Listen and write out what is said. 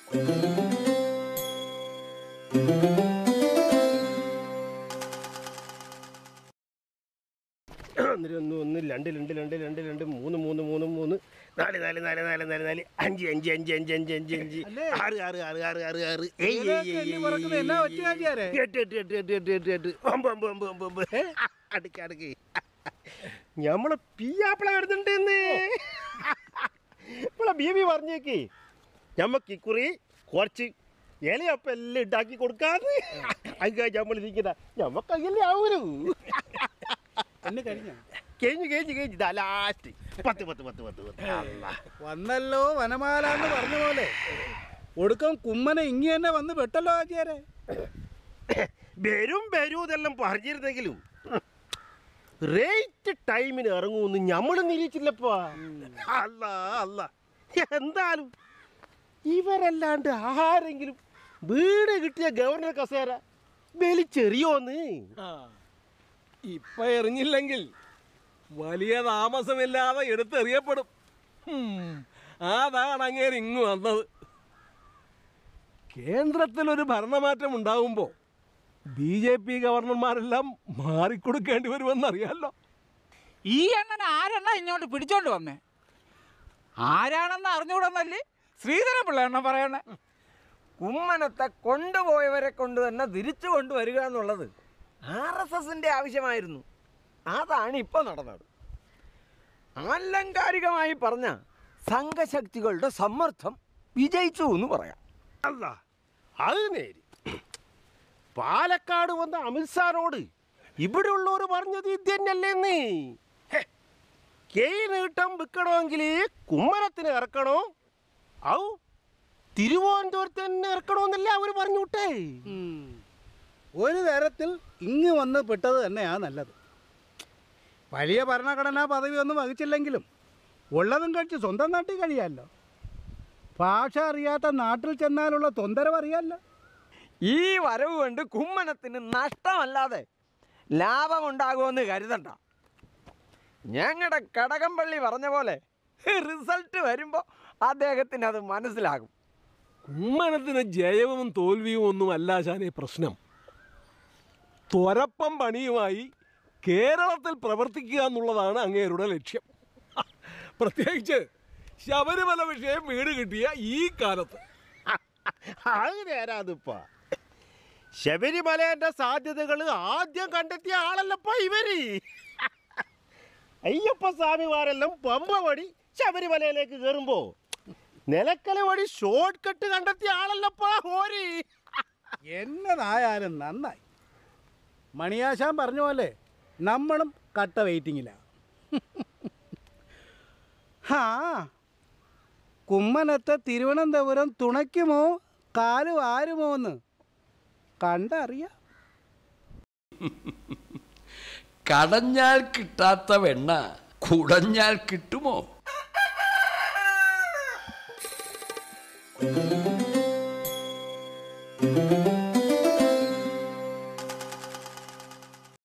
ഒന്നിന് ഒന്ന് ഒന്ന് രണ്ട് രണ്ട് രണ്ട് രണ്ട് രണ്ട് മൂന്ന് മൂന്ന് മൂന്ന് മൂന്ന് നാല് നാല് നാല് നാല് നാല് നാല് അഞ്ച് അഞ്ച് അഞ്ച് അഞ്ച് അഞ്ച് അഞ്ച് അഞ്ച് അല്ലേ? ആറ് ആറ് ആറ് ആറ് ആറ് ആറ് ഏയ് ഏയ് ഇതൊക്കെ ഏയ് എണ്ണി ഏയ് പറക്കുന്നത് എന്നാ പറ്റി ആചാരെ? എട്ട് എട്ട് എട്ട് എട്ട് എട്ട് എട്ട് എട്ട് ഒമ്പത് ഒമ്പത് ഒമ്പത് ഒമ്പത് ഒമ്പത് അടുക്ക് അടുക്ക് ഞമ്മളെ പിയാപ്പിള വരുന്നുണ്ടെന്ന് നമ്മളെ ബീബി പറഞ്ഞേക്ക് ഞമ്മക്ക് ഇക്കുറി കുറച്ച് ഇലയപ്പം എല്ലാം ഉണ്ടാക്കി കൊടുക്കാന്ന് അത് നമ്മൾ ഇരിക്കുന്ന ഞമ്മക്ക് അങ്ങനെ ആവൂലൂ എന്നെ കഴിഞ്ഞ കഴിഞ്ഞു കഴിഞ്ഞു കഴിഞ്ഞു ഇതാ ലാസ്റ്റ് പത്ത് പത്ത് പത്ത് പത്ത് പത്ത് അല്ലാ. വന്നല്ലോ വനമാല എന്ന് പറഞ്ഞ പോലെ ഒടുക്കം കുമ്മനെ ഇങ്ങി തന്നെ വന്ന് പെട്ടല്ലോ ആചാരെ വരും വരും ഇതെല്ലാം പറഞ്ഞിരുന്നെങ്കിലും റേറ്റ് ടൈമിന് ഇറങ്ങുമെന്ന് നമ്മൾ നിരീക്ഷില്ലപ്പാ അല്ല അല്ല എന്തായാലും ഇവരല്ലാണ്ട് ആരെങ്കിലും വീട് കിട്ടിയ ഗവർണർ കസേര വലിച്ചെറിയോന്ന് ഇപ്പൊ എറിഞ്ഞില്ലെങ്കിൽ വലിയ താമസമില്ലാതെ എടുത്തെറിയപ്പെടും ഹും, അതാണ് അങ്ങേര് ഇങ്ങ് വന്നത് കേന്ദ്രത്തിലൊരു ഭരണമാറ്റം ഉണ്ടാവുമ്പോൾ ബി ജെ പി ഗവർണർമാരെല്ലാം മാറിക്കൊടുക്കേണ്ടി വരുമെന്നറിയാലോ ഈ എണ്ണൻ ആരെണ്ണ ഇങ്ങോട്ട് പിടിച്ചോണ്ട് വന്നേ ആരാണെന്ന് അറിഞ്ഞുകൂടെന്നല്ലേ ശ്രീധരൻ പിള്ള എണ്ണ പറയണേ കുമ്മനത്തെ കൊണ്ടുപോയവരെ കൊണ്ട് തന്നെ തിരിച്ചു കൊണ്ടുവരിക എന്നുള്ളത് ആർ എസ് എസിന്റെ ആവശ്യമായിരുന്നു അതാണ് ഇപ്പോൾ നടന്നത് ആലങ്കാരികമായി പറഞ്ഞ സംഘശക്തികളുടെ സമ്മർദ്ദം വിജയിച്ചു എന്ന് പറയാം അല്ല അത് നേര് പാലക്കാട് വന്ന അമിത്ഷാനോട് ഇവിടെയുള്ളവർ പറഞ്ഞത് ഇത് തന്നെയല്ലേന്ന് ഹെ, കൈ നീട്ടം വിൽക്കണമെങ്കിൽ കുമ്മരത്തിന് ഇറക്കണോ ഔ തിരുവനന്തപുരത്ത് തന്നെ ഇറക്കണമെന്നല്ലേ അവർ പറഞ്ഞു വിട്ടേ ഒരു തരത്തിൽ ഇങ്ങ് വന്ന് പെട്ടത് തന്നെയാ നല്ലത് വലിയ ഭരണഘടനാ പദവി ഒന്നും വഹിച്ചില്ലെങ്കിലും ഉള്ളതും കഴിച്ച് സ്വന്തം നാട്ടിൽ കഴിയാമല്ലോ ഭാഷ അറിയാത്ത നാട്ടിൽ ചെന്നാലുള്ള തൊന്തരവ് അറിയാമല്ലോ ഈ വരവ് കൊണ്ട് കുമ്മനത്തിന് നഷ്ടമല്ലാതെ ലാഭമുണ്ടാകുമെന്ന് കരുതണ്ട ഞങ്ങളുടെ കടകംപള്ളി പറഞ്ഞ പോലെ റിസൾട്ട് വരുമ്പോൾ അദ്ദേഹത്തിന് അത് മനസ്സിലാകും കുമ്മനത്തിന് ജയവും തോൽവിയും ഒന്നും അല്ല ശാനെ പ്രശ്നം ത്വരപ്പം പണിയുമായി കേരളത്തിൽ പ്രവർത്തിക്കുക എന്നുള്ളതാണ് അങ്ങേരുടെ ലക്ഷ്യം പ്രത്യേകിച്ച് ശബരിമല വിഷയം വീട് കിട്ടിയ ഈ കാലത്ത് അത് നേരാതിപ്പ ശബരിമലേന്റെ സാധ്യതകൾ ആദ്യം കണ്ടെത്തിയ ആളല്ലപ്പ ഇവര് അയ്യപ്പ സ്വാമിമാരെല്ലാം പമ്പ വഴി ശബരിമലയിലേക്ക് കയറുമ്പോ നിലക്കല വഴി ഷോർട്ട് കട്ട് കണ്ടെത്തിയ ആളല്ലപ്പാ ഹോരി എന്നതായാലും നന്നായി മണിയാശാൻ പറഞ്ഞ പോലെ നമ്മളും കട്ട വെയിറ്റിങ്ങിലാണ് ഹാ കുമ്മനത്തെ തിരുവനന്തപുരം തുണയ്ക്കുമോ കാല് വാരുമോ എന്ന് കണ്ടറിയാം കടഞ്ഞാൽ കിട്ടാത്ത വെണ്ണ കുടഞ്ഞാൽ കിട്ടുമോ